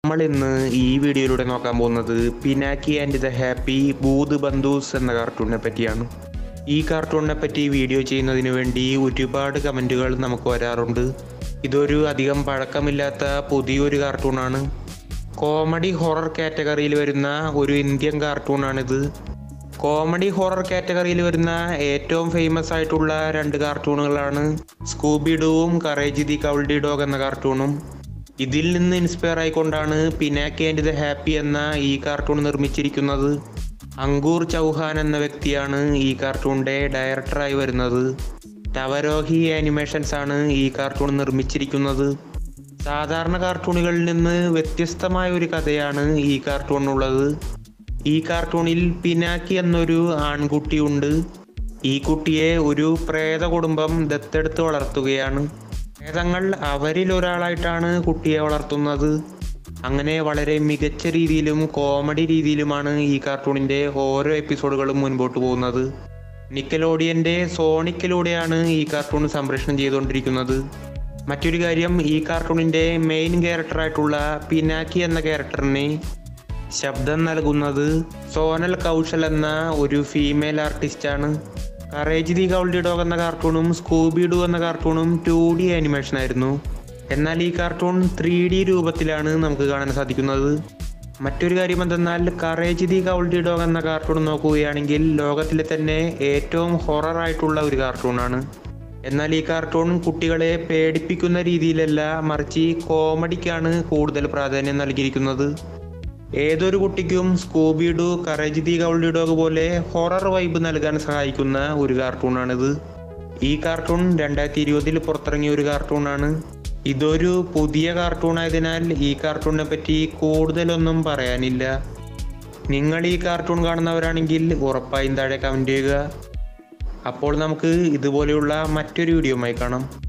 നമ്മൾ ഇന്ന് ഈ വീഡിയോയിലൂടെ നോക്കാൻ പോകുന്നത് Pinaki and the Happy Bhoot Bandhus എന്ന കാർട്ടൂണിനെ പറ്റിയാണ് ഈ കാർട്ടൂണിനെ പറ്റി വീഡിയോ ചെയ്യുന്നതിന് വേണ്ടി ഒരുപാട് കമൻറ്റുകൾ നമുക്ക് വരാറുണ്ട് ഇതൊരു അധികം പഴക്കമില്ലാത്ത പുതിയൊരു കാർട്ടൂണാണ് കോമഡി ഹൊറർ കാറ്റഗറിയിൽ വരുന്ന ഒരു ഇന്ത്യൻ കാർട്ടൂണാണിത് കോമഡി ഹൊറർ കാറ്റഗറിയിൽ വരുന്ന ഏറ്റവും ഫേമസ് ആയിട്ടുള്ള രണ്ട് കാർട്ടൂണുകളാണ് സ്കൂബി ഡൂവും കറേജ് ദി കൗൾഡി ഡോഗ് എന്ന കാർട്ടൂണും ഇതിൽ നിന്ന് ഇൻസ്പയർ ആയിക്കൊണ്ടാണ് പിനാക്കി ആൻഡ് ദ ഹാപ്പി എന്ന ഈ കാർട്ടൂൺ നിർമ്മിച്ചിരിക്കുന്നത് അങ്കൂർ ചൗഹാൻ എന്ന വ്യക്തിയാണ് ഈ കാർട്ടൂണിന്റെ ഡയറക്ടറായി വരുന്നത് ടവരോഹി ആനിമേഷൻസ് ആണ് ഈ കാർട്ടൂൺ നിർമ്മിച്ചിരിക്കുന്നത് സാധാരണ കാർട്ടൂണുകളിൽ നിന്ന് വ്യത്യസ്തമായ ഒരു കഥയാണ് ഈ കാർട്ടൂണിനുള്ളത് ഈ കാർട്ടൂണിൽ പിനാക്കി എന്നൊരു ആൺകുട്ടിയുണ്ട് ഈ കുട്ടിയെ ഒരു പ്രേത കുടുംബം ദത്തെടുത്ത് വളർത്തുകയാണ് പ്രേതങ്ങൾ അവരിൽ ഒരാളായിട്ടാണ് കുട്ടിയെ വളർത്തുന്നത് അങ്ങനെ വളരെ മികച്ച രീതിയിലും കോമഡി രീതിയിലുമാണ് ഈ കാർട്ടൂണിന്റെ ഓരോ എപ്പിസോഡുകളും മുൻപോട്ട് പോകുന്നത് നിക്കലോഡിയന്റെ സോണിക്കിലൂടെയാണ് ഈ കാർട്ടൂൺ സംപ്രേഷണം ചെയ്തുകൊണ്ടിരിക്കുന്നത് മറ്റൊരു കാര്യം ഈ കാർട്ടൂണിന്റെ മെയിൻ ക്യാരക്ടറായിട്ടുള്ള പിനാക്കി എന്ന ക്യാരക്ടറിനെ ശബ്ദം നൽകുന്നത് സോനൽ കൗശൽ എന്ന ഒരു ഫീമെയിൽ ആർട്ടിസ്റ്റാണ് കറേജ് ദി കൗൾഡി ഡോഗ് എന്ന കാർട്ടൂണും സ്കൂബി ഡു എന്ന കാർട്ടൂണും ടു ഡി ആനിമേഷൻ ആയിരുന്നു എന്നാൽ ഈ കാർട്ടൂൺ ത്രീ ഡി രൂപത്തിലാണ് നമുക്ക് കാണാൻ സാധിക്കുന്നത് മറ്റൊരു കാര്യം എന്തെന്നാൽ കറേജ് ദി കൗൾഡി ഡോഗ് എന്ന കാർട്ടൂൺ നോക്കുകയാണെങ്കിൽ ലോകത്തിലെ തന്നെ ഏറ്റവും ഹൊറർ ആയിട്ടുള്ള ഒരു കാർട്ടൂണാണ് എന്നാൽ ഈ കാർട്ടൂൺ കുട്ടികളെ പേടിപ്പിക്കുന്ന രീതിയിലല്ല മറിച്ച് കോമഡിക്കാണ് കൂടുതൽ പ്രാധാന്യം നൽകിയിരിക്കുന്നത് ഏതൊരു കുട്ടിക്കും Scooby Doo Courage the cowardly dog പോലെ ഹൊറർ വൈബ് നൽകാൻ സഹായിക്കുന്ന ഒരു കാർട്ടൂണാണിത് ഈ കാർട്ടൂൺ രണ്ടായിരത്തി ഇരുപതിൽ പുറത്തിറങ്ങിയ ഒരു കാർട്ടൂണാണ് ഇതൊരു പുതിയ കാർട്ടൂൺ ആയതിനാൽ ഈ കാർട്ടൂണിനെ പറ്റി കൂടുതലൊന്നും പറയാനില്ല നിങ്ങൾ ഈ കാർട്ടൂൺ കാണുന്നവരാണെങ്കിൽ ഉറപ്പായും താഴെ കമൻറ്റ് ചെയ്യുക അപ്പോൾ നമുക്ക് ഇതുപോലെയുള്ള മറ്റൊരു വീഡിയോയുമായി കാണാം